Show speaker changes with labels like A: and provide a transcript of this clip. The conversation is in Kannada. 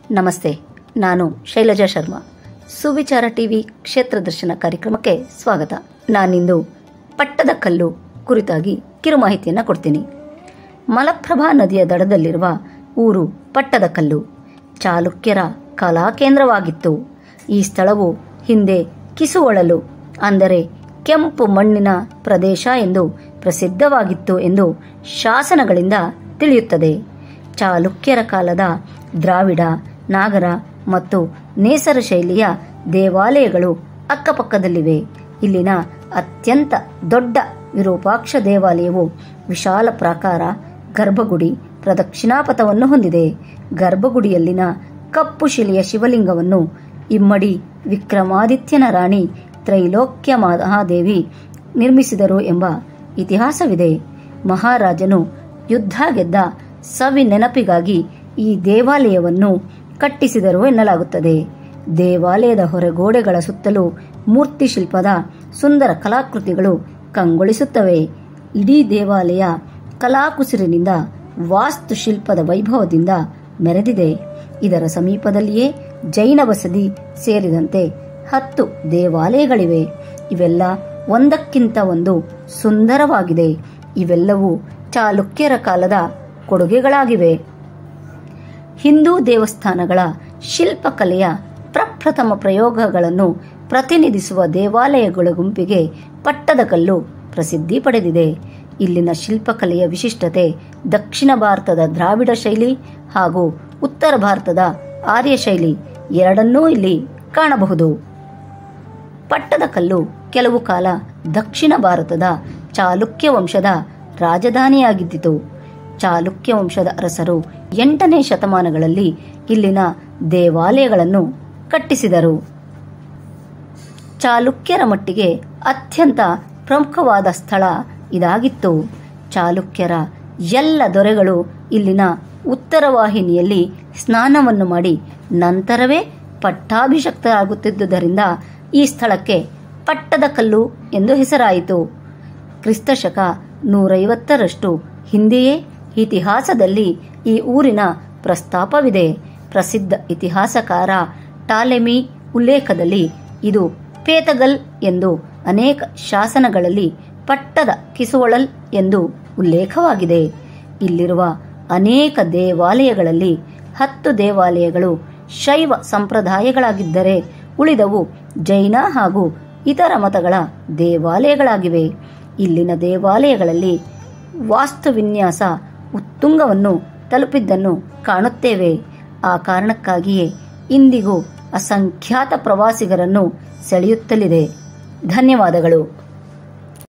A: ನಮಸ್ತೆ ನಾನು ಶೈಲಜಾ ಶರ್ಮಾ ಸುವಿಚಾರ ಟಿವಿ ಕ್ಷೇತ್ರ ದರ್ಶನ ಕಾರ್ಯಕ್ರಮಕ್ಕೆ ಸ್ವಾಗತ ನಾನಿಂದು ಪಟ್ಟದ ಕಲ್ಲು ಕುರಿತಾಗಿ ಕಿರು ಮಾಹಿತಿಯನ್ನು ಕೊಡ್ತೀನಿ ಮಲಪ್ರಭಾ ನದಿಯ ದಡದಲ್ಲಿರುವ ಊರು ಪಟ್ಟದಕಲ್ಲು ಚಾಲುಕ್ಯರ ಕಲಾ ಕೇಂದ್ರವಾಗಿತ್ತು ಈ ಸ್ಥಳವು ಹಿಂದೆ ಕಿಸುವಳಲು ಅಂದರೆ ಕೆಂಪು ಮಣ್ಣಿನ ಪ್ರದೇಶ ಎಂದು ಪ್ರಸಿದ್ಧವಾಗಿತ್ತು ಎಂದು ಶಾಸನಗಳಿಂದ ತಿಳಿಯುತ್ತದೆ ಚಾಲುಕ್ಯರ ಕಾಲದ ದ್ರಾವಿಡ ನಾಗರ ಮತ್ತು ನೇಸರ ಶೈಲಿಯ ದೇವಾಲಯಗಳು ಅಕ್ಕಪಕ್ಕದಲ್ಲಿವೆ ಇಲ್ಲಿನ ಅತ್ಯಂತ ದೊಡ್ಡ ವಿರೂಪಾಕ್ಷ ದೇವಾಲಯವು ವಿಶಾಲ ಪ್ರಾಕಾರ ಗರ್ಭಗುಡಿ ಪ್ರದಕ್ಷಿಣಾಪಥವನ್ನು ಹೊಂದಿದೆ ಗರ್ಭಗುಡಿಯಲ್ಲಿನ ಕಪ್ಪು ಶಿಲೆಯ ಶಿವಲಿಂಗವನ್ನು ಇಮ್ಮಡಿ ವಿಕ್ರಮಾದಿತ್ಯನ ರಾಣಿ ತ್ರೈಲೋಕ್ಯ ಮಹಾದೇವಿ ನಿರ್ಮಿಸಿದರು ಎಂಬ ಇತಿಹಾಸವಿದೆ ಮಹಾರಾಜನು ಯುದ್ಧ ಗೆದ್ದ ಸವಿ ನೆನಪಿಗಾಗಿ ಈ ದೇವಾಲಯವನ್ನು ಕಟ್ಟಿಸಿದರು ಎನ್ನಲಾಗುತ್ತದೆ ದೇವಾಲಯದ ಹೊರಗೋಡೆಗಳ ಸುತ್ತಲೂ ಮೂರ್ತಿ ಶಿಲ್ಪದ ಸುಂದರ ಕಲಾಕೃತಿಗಳು ಕಂಗೊಳಿಸುತ್ತವೆ ಇಡೀ ದೇವಾಲಯ ಕಲಾಕುಸಿರಿನಿಂದ ವಾಸ್ತುಶಿಲ್ಪದ ವೈಭವದಿಂದ ಮೆರೆದಿದೆ ಇದರ ಸಮೀಪದಲ್ಲಿಯೇ ಜೈನ ಬಸದಿ ಸೇರಿದಂತೆ ಹತ್ತು ದೇವಾಲಯಗಳಿವೆ ಇವೆಲ್ಲ ಒಂದಕ್ಕಿಂತ ಒಂದು ಸುಂದರವಾಗಿದೆ ಇವೆಲ್ಲವೂ ಚಾಲುಕ್ಯರ ಕಾಲದ ಕೊಡುಗೆಗಳಾಗಿವೆ ಹಿಂದೂ ದೇವಸ್ಥಾನಗಳ ಶಿಲ್ಪಕಲೆಯ ಪ್ರಪ್ರಥಮ ಪ್ರಯೋಗಗಳನ್ನು ಪ್ರತಿನಿಧಿಸುವ ದೇವಾಲಯಗಳ ಗುಂಪಿಗೆ ಪಟ್ಟದಕಲ್ಲು ಪ್ರಸಿದ್ಧಿ ಪಡೆದಿದೆ ಇಲ್ಲಿನ ಶಿಲ್ಪಕಲೆಯ ವಿಶಿಷ್ಟತೆ ದಕ್ಷಿಣ ಭಾರತದ ದ್ರಾವಿಡ ಶೈಲಿ ಹಾಗೂ ಉತ್ತರ ಭಾರತದ ಆರ್ಯ ಶೈಲಿ ಎರಡನ್ನೂ ಇಲ್ಲಿ ಕಾಣಬಹುದು ಪಟ್ಟದಕಲ್ಲು ಕೆಲವು ಕಾಲ ದಕ್ಷಿಣ ಭಾರತದ ಚಾಲುಕ್ಯ ವಂಶದ ರಾಜಧಾನಿಯಾಗಿದ್ದಿತು ಚಾಲುಕ್ಯ ವಂಶದ ಅರಸರು ಎಂಟನೇ ಶತಮಾನಗಳಲ್ಲಿ ಇಲ್ಲಿನ ದೇವಾಲಯಗಳನ್ನು ಕಟ್ಟಿಸಿದರು ಚಾಲುಕ್ಯರ ಮಟ್ಟಿಗೆ ಅತ್ಯಂತ ಪ್ರಮುಖವಾದ ಸ್ಥಳ ಇದಾಗಿತ್ತು ಚಾಲುಕ್ಯರ ಎಲ್ಲ ದೊರೆಗಳು ಇಲ್ಲಿನ ಉತ್ತರ ವಾಹಿನಿಯಲ್ಲಿ ಸ್ನಾನವನ್ನು ಮಾಡಿ ನಂತರವೇ ಪಟ್ಟಾಭಿಷಕ್ತರಾಗುತ್ತಿದ್ದುದರಿಂದ ಈ ಸ್ಥಳಕ್ಕೆ ಪಟ್ಟದಕಲ್ಲು ಎಂದು ಹೆಸರಾಯಿತು ಕ್ರಿಸ್ತಶಕ ನೂರೈವತ್ತರಷ್ಟು ಹಿಂದೆಯೇ ಇತಿಹಾಸದಲ್ಲಿ ಈ ಊರಿನ ಪ್ರಸ್ತಾಪವಿದೆ ಪ್ರಸಿದ್ಧ ಇತಿಹಾಸಕಾರ ಟಾಲೆಮಿ ಉಲ್ಲೇಖದಲ್ಲಿ ಇದು ಪೇತಗಲ್ ಎಂದು ಅನೇಕ ಶಾಸನಗಳಲ್ಲಿ ಪಟ್ಟದ ಕಿಸುವಳಲ್ ಎಂದು ಉಲ್ಲೇಖವಾಗಿದೆ ಇಲ್ಲಿರುವ ಅನೇಕ ದೇವಾಲಯಗಳಲ್ಲಿ ಹತ್ತು ದೇವಾಲಯಗಳು ಶೈವ ಸಂಪ್ರದಾಯಗಳಾಗಿದ್ದರೆ ಉಳಿದವು ಜೈನ ಹಾಗೂ ಇತರ ಮತಗಳ ದೇವಾಲಯಗಳಾಗಿವೆ ಇಲ್ಲಿನ ದೇವಾಲಯಗಳಲ್ಲಿ ವಾಸ್ತುವಿನ್ಯಾಸ ಉತ್ತುಂಗವನ್ನು ತಲುಪಿದ್ದನ್ನು ಕಾಣುತ್ತೇವೆ ಆ ಕಾರಣಕ್ಕಾಗಿಯೇ ಇಂದಿಗೂ ಅಸಂಖ್ಯಾತ ಪ್ರವಾಸಿಗರನ್ನು ಸೆಳೆಯುತ್ತಲಿದೆ ಧನ್ಯವಾದಗಳು